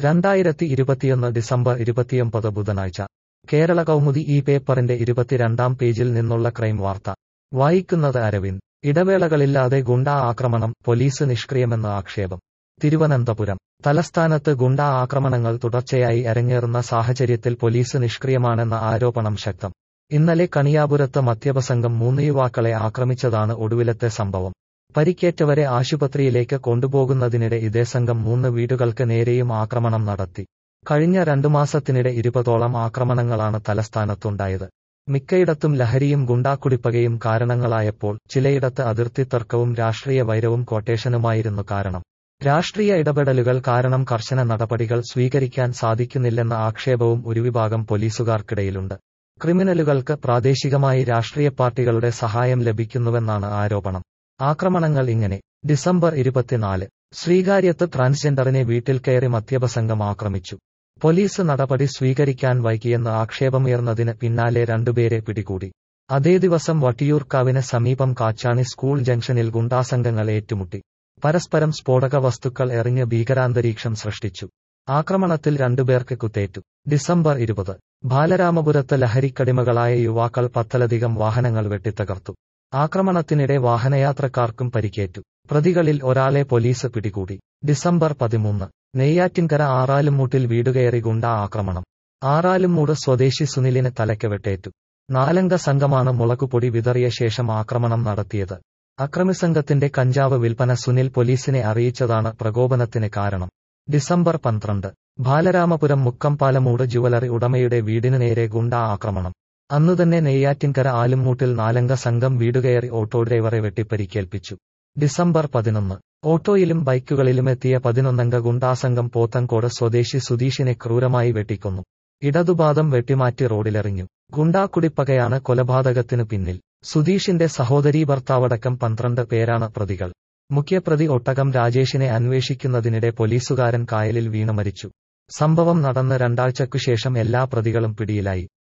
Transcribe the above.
രണ്ടായിരത്തി ഇരുപത്തിയൊന്ന് ഡിസംബർ ഇരുപത്തിയൊമ്പത് ബുധനാഴ്ച കേരള കൗമുദി ഈ പേപ്പറിന്റെ ഇരുപത്തിരണ്ടാം പേജിൽ നിന്നുള്ള ക്രൈം വാർത്ത വായിക്കുന്നത് അരവിന്ദ് ഇടവേളകളില്ലാതെ ഗുണ്ടാ ആക്രമണം പോലീസ് നിഷ്ക്രിയമെന്ന് ആക്ഷേപം തിരുവനന്തപുരം തലസ്ഥാനത്ത് ഗുണ്ടാ ആക്രമണങ്ങൾ തുടർച്ചയായി അരങ്ങേറുന്ന സാഹചര്യത്തിൽ പോലീസ് നിഷ്ക്രിയമാണെന്ന ആരോപണം ശക്തം ഇന്നലെ കണിയാപുരത്ത് മദ്യപസംഘം മൂന്ന് യുവാക്കളെ ആക്രമിച്ചതാണ് ഒടുവിലത്തെ സംഭവം പരിക്കേറ്റവരെ ആശുപത്രിയിലേക്ക് കൊണ്ടുപോകുന്നതിനിടെ ഇതേ സംഘം മൂന്ന് വീടുകൾക്ക് നേരെയും ആക്രമണം നടത്തി കഴിഞ്ഞ രണ്ടു മാസത്തിനിടെ ഇരുപതോളം ആക്രമണങ്ങളാണ് തലസ്ഥാനത്തുണ്ടായത് മിക്കയിടത്തും ലഹരിയും ഗുണ്ടാക്കുടിപ്പകയും കാരണങ്ങളായപ്പോൾ ചിലയിടത്ത് അതിർത്തി തർക്കവും രാഷ്ട്രീയ വൈരവും ക്വട്ടേഷനുമായിരുന്നു കാരണം രാഷ്ട്രീയ ഇടപെടലുകൾ കാരണം കർശന നടപടികൾ സ്വീകരിക്കാൻ സാധിക്കുന്നില്ലെന്ന ആക്ഷേപവും ഒരു വിഭാഗം പോലീസുകാർക്കിടയിലുണ്ട് ക്രിമിനലുകൾക്ക് പ്രാദേശികമായി രാഷ്ട്രീയ പാർട്ടികളുടെ സഹായം ലഭിക്കുന്നുവെന്നാണ് ആരോപണം ആക്രമണങ്ങൾ ഇങ്ങനെ ഡിസംബർ ഇരുപത്തിനാല് ശ്രീകാര്യത്ത് ട്രാൻസ്ജെൻഡറിനെ വീട്ടിൽ കയറി മദ്യപസംഘം ആക്രമിച്ചു പോലീസ് നടപടി സ്വീകരിക്കാൻ വൈകിയെന്ന് ആക്ഷേപമുയർന്നതിന് പിന്നാലെ രണ്ടുപേരെ പിടികൂടി അതേ ദിവസം വട്ടിയൂർക്കാവിന് സമീപം കാച്ചാണി സ്കൂൾ ജംഗ്ഷനിൽ ഗുണ്ടാസംഘങ്ങൾ ഏറ്റുമുട്ടി പരസ്പരം സ്ഫോടക വസ്തുക്കൾ എറിഞ്ഞ് ഭീകരാന്തരീക്ഷം സൃഷ്ടിച്ചു ആക്രമണത്തിൽ രണ്ടുപേർക്ക് കുത്തേറ്റു ഡിസംബർ ഇരുപത് ബാലരാമപുരത്ത് ലഹരിക്കടിമകളായ യുവാക്കൾ പത്തലധികം വാഹനങ്ങൾ വെട്ടിത്തകർത്തു ആക്രമണത്തിനിടെ വാഹനയാത്രക്കാർക്കും പരിക്കേറ്റു പ്രതികളിൽ ഒരാളെ പോലീസ് പിടികൂടി ഡിസംബർ പതിമൂന്ന് നെയ്യാറ്റിൻകര ആറാലുംമൂട്ടിൽ വീടുകയറി ഗുണ്ട ആക്രമണം ആറാലുംമൂട് സ്വദേശി സുനിലിന് തലയ്ക്ക് വെട്ടേറ്റു നാലംഗ സംഘമാണ് മുളകുപൊടി വിതറിയ ശേഷം ആക്രമണം നടത്തിയത് അക്രമിസംഘത്തിന്റെ കഞ്ചാവ് വിൽപ്പന സുനിൽ പോലീസിനെ അറിയിച്ചതാണ് പ്രകോപനത്തിന് കാരണം ഡിസംബർ പന്ത്രണ്ട് ബാലരാമപുരം മുക്കംപാലമൂട് ജുവലറി ഉടമയുടെ വീടിനു നേരെ ഗുണ്ട ആക്രമണം അന്നുതന്നെ നെയ്യാറ്റിൻകര ആലുംമൂട്ടിൽ നാലംഗ സംഘം വീടുകയറി ഓട്ടോ ഡ്രൈവറെ വെട്ടിപ്പരിക്കേൽപ്പിച്ചു ഡിസംബർ പതിനൊന്ന് ഓട്ടോയിലും ബൈക്കുകളിലുമെത്തിയ പതിനൊന്നംഗ ഗുണ്ടാസംഘം പോത്തങ്കോട് സ്വദേശി സുധീഷിനെ ക്രൂരമായി വെട്ടിക്കൊന്നു ഇടതുപാദം വെട്ടിമാറ്റി റോഡിലെറിഞ്ഞു ഗുണ്ടാക്കുടിപ്പകയാണ് കൊലപാതകത്തിനു പിന്നിൽ സുധീഷിന്റെ സഹോദരീ ഭർത്താവടക്കം പന്ത്രണ്ട് പേരാണ് പ്രതികൾ മുഖ്യപ്രതി ഒട്ടകം രാജേഷിനെ അന്വേഷിക്കുന്നതിനിടെ പോലീസുകാരൻ കായലിൽ വീണ് മരിച്ചു സംഭവം നടന്ന് രണ്ടാഴ്ചയ്ക്കുശേഷം എല്ലാ പ്രതികളും പിടിയിലായി